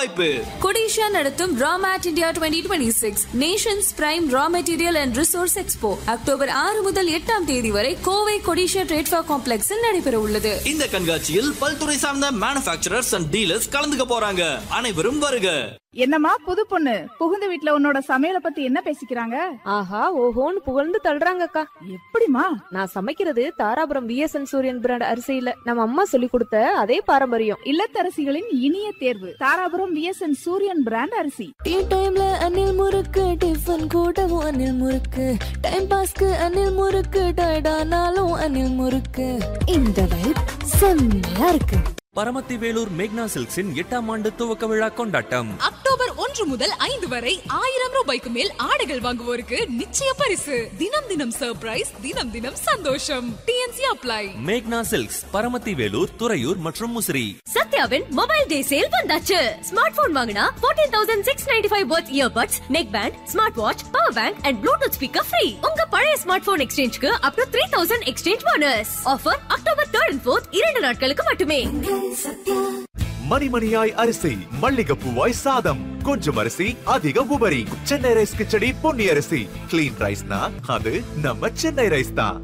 வாய்ப்பு கொடிஷா நடத்தும் Ramet India twenty twenty six nations prime raw material and resource expo October ஆறு முதல் எட்டாம் தேதி வரை கோவை கொடிஷா ட்ரேட்ஃபா காம்ப்ளெக்ஸில் நடைபெற உள்ளது இந்த கண்காட்சியில் பல்துறை சார்ந்த மேனுபேக்சரர்ஸ் அண்ட் டீலர்ஸ் கலந்துக்க போறாங்க அனைவரும் வருக என்னம்மா புது பொண்ணு புகுந்த வீட்ல உன்னோட சமையல பத்தி என்ன பேசிக்கிறாங்க ஆஹா ஓஹோன்னு புகழ்ந்து தள்ளுறாங்கக்கா எப்படிமா நான் சமைக்கிறது தாராபுரம் விஎஸ்என் சூரியன் பிராண்ட் அரிசியில நம்ம அம்மா சொல்லி கொடுத்த அதே பாரம்பரியம் இல்லத்தரசிகளின் இனிய தேர்வு தாராபுரம் விஎஸ்என் சூரியன் பிராண்ட் அரிசி டீ டைம்ல அனில் முறுக்கு டிஃபன் கூடவும் அனில் முறுக்கு டைம் பாஸ்க்கு அனில் முறுக்கு டயர்டானாலும் அனில் முறுக்கு இந்த வைப் செம்மையா இருக்கு பரமத்தி வேலூர் மேக்னா சில்க்ஸின் எட்டாம் ஆண்டு துவக்க விழா கொண்டாட்டம் அக்டோபர் ஒன்று முதல் ஐந்து வரை ஆயிரம் ரூபாய்க்கு மேல் ஆடைகள் வாங்குவோருக்கு நிச்சய பரிசு தினம் தினம் சர்ப்ரைஸ் தினம் தினம் சந்தோஷம் டிஎன்சி அப்ளை மேக்னா சில்க்ஸ் பரமத்தி வேலூர் துறையூர் மற்றும் முசிறி சத்யாவின் மொபைல் டே சேல் வந்தாச்சு ஸ்மார்ட் போன் வாங்கினா fourteen thousand six ninety five watch earbuds neck band smart watch power bank and Bluetooth speaker free உங்க பழைய ஸ்மார்ட் போன் எக்ஸ்சேஞ்சுக்கு up to three thousand exchange bonus offer October third and fourth இரண்டு நாட்களுக்கு மட்டுமே மணிமணியாய் அரிசி மல்லிகைப்பூவாய் சாதம் கொஞ்சம் அரிசி அதிக உபரி சென்னை ரைஸ் கிச்சடி பொன்னி அரிசி கிளீன் ரைஸ்னா அது நம்ம சென்னை ரைஸ் தான்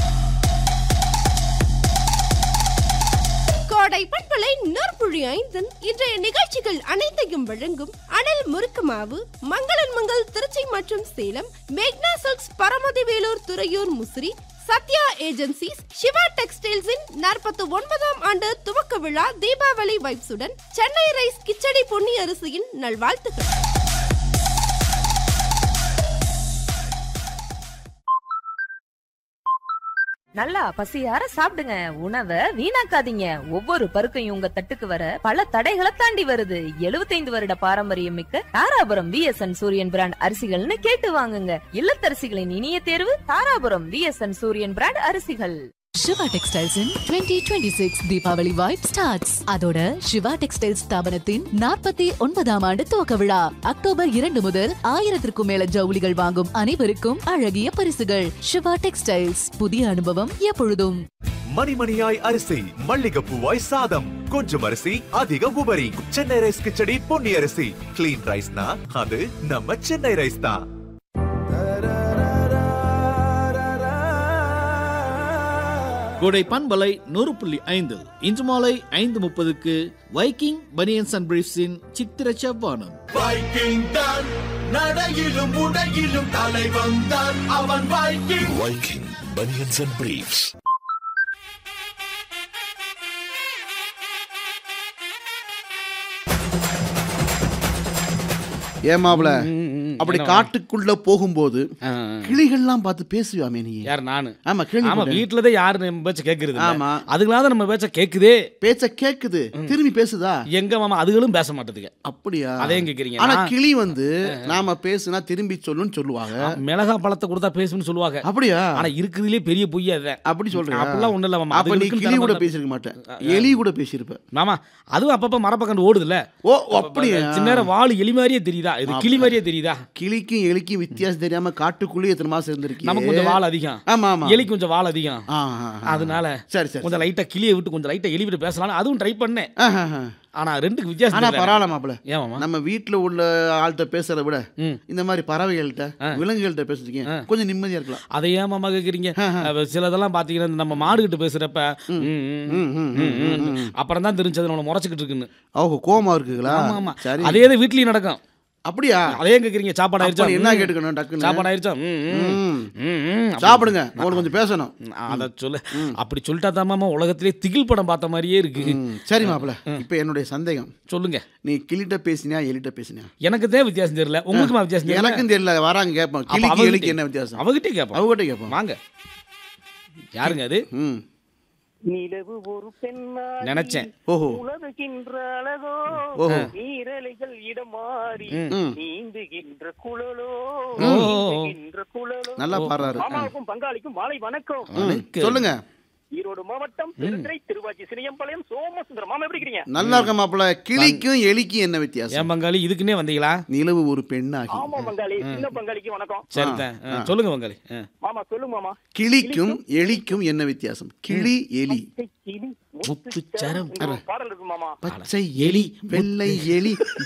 கோடை பண்பலை நற்புழி ஐந்தன் இன்றைய நிகழ்ச்சிகள் அனைத்தையும் வழங்கும் அனல் முறுக்கு மாவு மங்களன் மங்கள் திருச்சி மற்றும் சேலம் மேக்னா சில்க்ஸ் பரமதி வேலூர் துறையூர் முசிறி சத்யா ஏஜென்சிஸ் சிவா டெக்ஸ்டைல்ஸின் நாற்பத்தி ஒன்பதாம் ஆண்டு துவக்க விழா தீபாவளி வைப்ஸுடன் சென்னை ரைஸ் கிச்சடி பொன்னி அரிசியின் நல்வாழ்த்துக்கள் நல்லா பசியார சாப்பிடுங்க உணவை வீணாக்காதீங்க ஒவ்வொரு பருக்கையும் உங்க தட்டுக்கு வர பல தடைகளை தாண்டி வருது 75 வருட பாரம்பரியம் மிக்க தாராபுரம் விஎஸ்என் சூரியன் பிராண்ட் அரிசிகள்னு கேட்டு வாங்குங்க இல்லத்தரசிகளின் இனிய தேர்வு தாராபுரம் விஎஸ்என் சூரியன் பிராண்ட் அரிசிகள் Siva textiles twenty twenty six Deepavali vibe starts அதோட சிவா டெக்ஸ்டைல்ஸ் ஸ்தாபனத்தின் நாற்பத்தி ஒன்பதாம் ஆண்டு துவக்க விழா அக்டோபர் இரண்டு முதல் ஆயிரத்திற்கும் மேல ஜவுளிகள் வாங்கும் அனைவருக்கும் அழகிய பரிசுகள் சிவா டெக்ஸ்டைல்ஸ் புதிய அனுபவம் எப்பொழுதும் மணிமணியாய் அரிசி மல்லிகைப்பூவாய் சாதம் கொஞ்சம் அரிசி அதிக உபரி சென்னை ரைஸ் கிச்சடி பொன்னி அரிசி கிளீன் ரைஸ்னா அது நம்ம சென்னை ரைஸ் தான் கோடை பண்பலை நூறு புள்ளி ஐந்து இன்று மாலை ஐந்து முப்பதுக்கு வைக்கிங் பனியன்ஸ் அண்ட் பிரீஃப்ஸின் சித்திர செவ்வானம் வைக்கிங் தான் நடையிலும் உடையிலும் தலைவன் தான் அவன் Viking Viking banians and briefs ஏமாப்ல அப்படி காட்டுக்குள்ள போகும்போது ஆ. கிளிகள்லாம் பார்த்து பேசுவாமே நீ யார் நானு ஆமா கேள்வி ஆமா வீட்டுல தான் யாரு நம்ம பேச்ச கேக்குறது இல்ல. ஆமா. அதுங்களாவது நம்ம பேச்ச கேக்குதே பேச்ச கேக்குது திரும்பி பேசுதா எங்க மாமா அதுகளும் பேச மாட்டேதுங்க அப்படியா அதையும் கேக்குறீங்க ஆனா நான்- கிளி வந்து நாம பேசுனா திரும்பி சொல்லுன்னு சொல்லுவாங்க மிளகா பழத்தை கொடுத்தா பேசுன்னு சொல்லுவாங்க அப்படியா ஆனா இருக்குதுலயே பெரிய பொய்யா அதான் அப்படி சொல்றேன் அப்படிலாம் ஒண்ணு இல்ல மாமா அப்ப நீ அதுகளுக்கும் கிளி கூட திறமை பேசிருக்க மாட்டேன் எலி கூட பேசியிருப்ப மாமா அதுவும் அப்பப்ப மரப்பக்கண்டு ஓடுதுல்ல ஓ அப்படியா சின்ன நேரம் வாள் எலி மாதிரியே தெரியுதா இது கிளி மாதிரியே தெரியுதா கிளிக்கும் எலிக்கும் வித்தியாசம் தெரியாம காட்டுக்குள்ளேயே எத்தனை மாசம் இருந்திருக்கீங்க நமக்கு கொஞ்சம் வால் அதிகம் ஆமா ஆமா எலி கொஞ்சம் வால் அதிகம் ஆ, ஆ, ஆ. அதனால சரி சரி கொஞ்சம் லைட்டா கிளியை விட்டு கொஞ்சம் லைட்டா எலி விட்டு பேசலாம் அதுவும் ட்ரை பண்ணேன் ஆஹா, ஆஹா. ஆனா ரெண்டுக்கு வித்தியாசம் ஆனா தெரியல. பரவாயில்ல மாப்பிள ஏன் மாமா நம்ம வீட்டுல உள்ள ஆள்கிட்ட பேசுறத விட ம். இந்த மாதிரி பறவைகள்கிட்ட ஆ. விலங்குகள்கிட்ட பேசுறீங்க ஆ. கொஞ்சம் நிம்மதியா இருக்கலாம் அதை ஏன் மாமா கேக்குறீங்க அவ சிலதெல்லாம் பாத்தீங்கன்னா இந்த நம்ம மாடு கிட்ட பேசுறப்ப ம், ம், ம், ம், ம், ம், ம், ம். அப்புறம் தான் தெரிஞ்சது நம்மள முறைச்சிக்கிட்டு இருக்குன்னு ஓஹோ கோமா இருக்குங்களா ஆமா ஆமா சரி அதே தான் வீட்லயும் நடக்கும் அப்படியா அதே கேக்குறீங்க சாப்பாடு ஆயிருச்சா அப்ப என்ன ம். கேட்டுக்கணும் டக்குன்னு சாப்பாடு ஆயிருச்சா ம், ம், ம். ம், ம். அப்படி- சாப்பிடுங்க உங்களுக்கு கொஞ்சம் பேசணும் அத சொல்லு அப்படி சொல்லிட்டா தான் மாமா உலகத்திலே திகில் படம் பார்த்த மாதிரியே இருக்கு ம், சரி மாப்பிள இப்ப என்னுடைய சந்தேகம் சொல்லுங்க நீ கிளிட்ட பேசினியா எலிட்ட பேசினியா எனக்கு தான் வித்தியாசம் தெரியல உங்களுக்குமா வித்தியாசம் தெரியல எனக்கும் தெரியல வராங்க கேட்போம் அப்ப கிளிக்கு அவகிட்ட- எலிக்கு என்ன வித்தியாசம் அவகிட்டே கேட்போம் அவகிட்ட கேட்போம் வாங்க யாருங்க அது ம் நிலவு ஒரு பெண்ணாய் நினைச்சேன் ஓஹோ உலவுகின்ற அழகோ ஓஹோ. நீரலைகள் இடம் மாறி ம். நீந்துகின்ற குழலோ ஓ. நீந்துகின்ற குழலோ நல்லா பாடுறாரு மாமாவுக்கும் பங்காளிக்கும் மாலை வணக்கம் வணக்கம். சொல்லுங்க ஈரோடு மாவட்டம் பெருந்துறை திருவாச்சி சினியம்பாளையம் சோமசுந்தரம் மாமா எப்படி இருக்கீங்க நல்லா இருக்க மாப்பிள கிளிக்கும் எலிக்கும் என்ன வித்தியாசம் ஏன் பங்காளி இதுக்குன்னே வந்தீங்களா நிலவு ஒரு பெண்ணாகி ஆமா பங்காளி சின்ன பங்காளிக்கு வணக்கம் சரிதான் ஆ, சொல்லுங்க பங்காளி ஆ. மாமா சொல்லுங்க மாமா கிளிக்கும் எலிக்கும் என்ன வித்தியாசம் கிளி எலி கிளி முத்துச்சரம். பாடல் இருக்கு மாமா பச்சை எலி வெள்ளை எலி